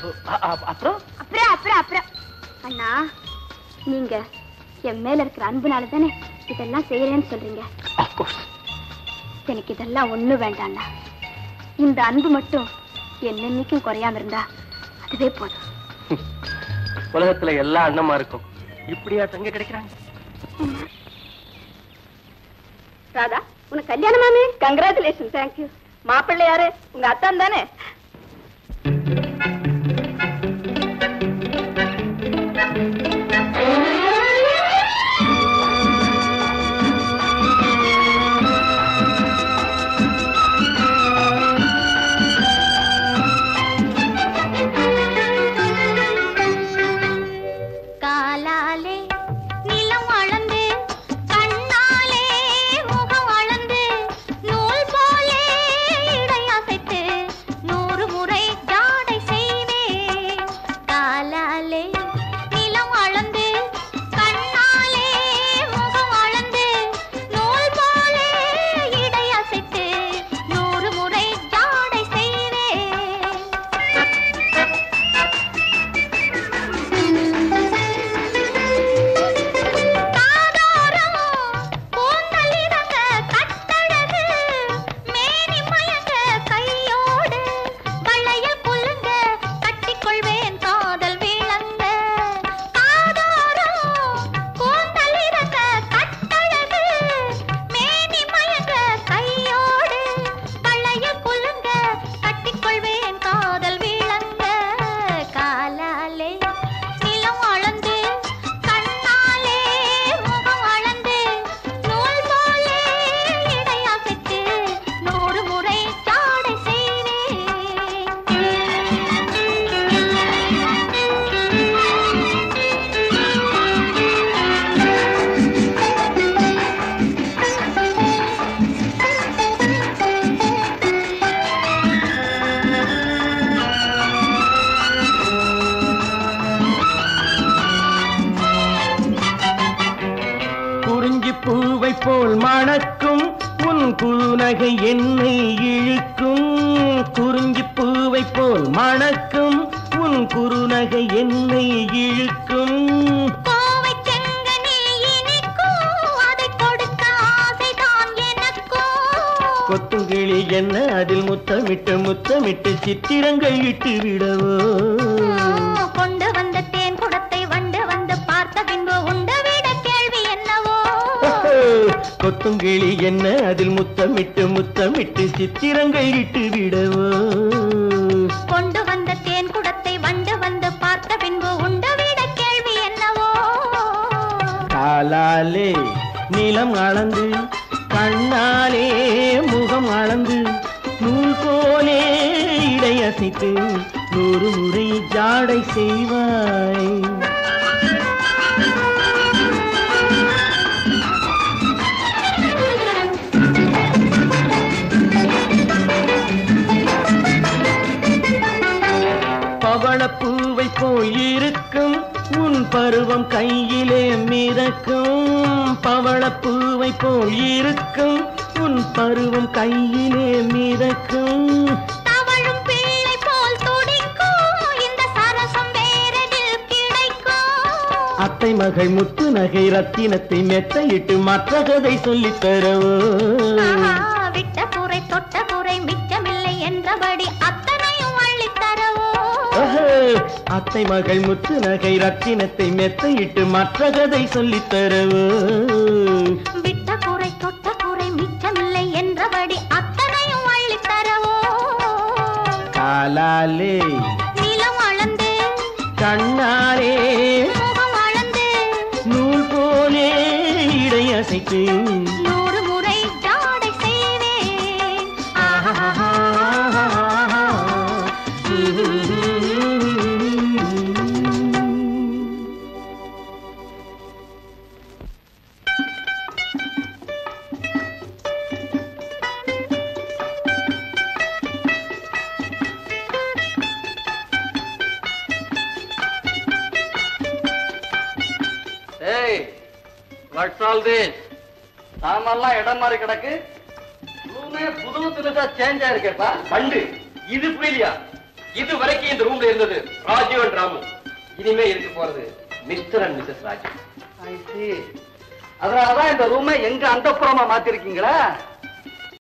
அ- அ- அப்புறம் அப்புறம் அப்புறம் அப்புறம் அண்ணா நீங்க என் மேல இருக்கிற அன்புனால தானே இதெல்லாம் செய்யறேன்னு சொல்றீங்க அப்கோர்ஸ் எனக்கு இதெல்லாம் ஒண்ணு வேண்டாம்ண்ணா இந்த அன்பு மட்டும் என்னென்னைக்கும் குறையாம இருந்தா அதுவே போதும் உலகத்துல எல்லா அண்ணமா இருக்கும் இப்படியா தங்க கிடைக்கிறாங்க ராதா உனக்கு கல்யாணமாமே கங்க்ராச்சுலேஷன் தேங்க்யூ மாப்பிள்ளை யாரு உங்க அத்தான் தானே காலாலே நிலம் அளந்து கண்ணாலே முகம் அளந்து நூல் போலே இடை அசைத்து நூறு முறை ஜாடை செய்வேன் காலாலே நிலம் அளந்து கண்ணாலே முகம் அளந்து நூல் போலே இடை அசைத்து நூறு முறை ஜாடை செய்வேன் காதோரம் கூந்தல் இறங்க கட்டழகு மேனி மயங்க கையோடு வளையல் குலுங்க கட்டிக்கொள்வேன் காதல் விளங்க காதோரம் கூந்தல் இறங்க கட்டழகு மேனி மயங்க கையோடு வளையல் குலுங்க கட்டிக்கொள்வேன் காதல் விளங்க காலாலே நிலம் அளந்து கண்ணாலே முகம் அளந்து நூல் போலே இடை அசைத்து நூறு முறை ஜாடை குறிஞ்சி பூவை போல் மணக்கும் உன் குறுநகை என்னை இழுக்கும் குறிஞ்சி பூவை போல் மணக்கும் உன் குறுநகை என்னை இழுக்கும் கோவை செங்கனில் இனிக்கும் அதை கொடுக்க ஆசைதான் எனக்கும் கொத்துங்கிளி என்ன அதில் முத்தமிட்டு முத்தமிட்டு சித்திரங்கள் இட்டு விடவோ கொண்டு வந்த தேன் குடத்தை வண்டு வந்து பார்த்த பின்பு உண்டு விட கேள்வி என்னவோ கொத்துங்கிளி என்ன அதில் முத்தமிட்டு முத்தமிட்டு சித்திரங்கள் இட்டு விடவோ கொண்டு வந்த தேன் குடத்தை வண்டு வந்து பார்த்த பின்பு உண்டு விட கேள்வி என்னவோ காலாலே நிலம் அளந்து கண்ணாலே முகம் அளந்து நூல் போலே இடையசைத்து நூறு முறை ஜாடை செய்வாய் பவளப்பூவை போல் இருக்கும் உன் பருவம் கையிலே மிதக்கும் பவளப்பூவை போல் இருக்கும் உன் பருவம் கையிலே மிதக்கும் தவழும் பிள்ளை போல் துடிக்கும் இந்த சரசம் வேறெதில் கிடைக்கும் அத்தை மகள் முத்து நகை ரத்தினத்தை மெத்தையிட்டு மற்ற கதை சொல்லித் தரவோ ஆஹா, விட்ட குறை தொட்ட குறை மிச்சமில்லை என்றபடி அத்தனையும் அள்ளித் தரவோ ஓஹோ, அத்தை மகள் முத்து நகை ரத்தினத்தை மெத்தையிட்டு மற்ற கதை சொல்லித் தரவோ விட்ட குறை தொட்ட குறை மிச்சமில்லை என்றபடி அத்தனையும் அள்ளித் தரவோ காலாலே நிலம் அளந்து கண்ணாலே முகம் அளந்து நூல் போலே இடையசைத்து நூறு முறை ஜாடை செய்வேன் ஆஹா ஏய் வாட்ஸ் ஆல் திஸ் சாமெல்லாம் இடம் மாதிரி கிடக்கு ரூமே புது புதுசா சேஞ்ச் ஆயிருக்கேப்பா பண்டு இது புரியலையா இது வரைக்கும் இந்த ரூம்ல இருந்தது ராஜு அண்ட் ராமு இனிமே இருக்க போறது மிஸ்டர் அண்ட் மிஸ்ஸஸ் ராஜு அதனாலதான் இந்த ரூமை எங்க அந்த மாத்திருக்கீங்களா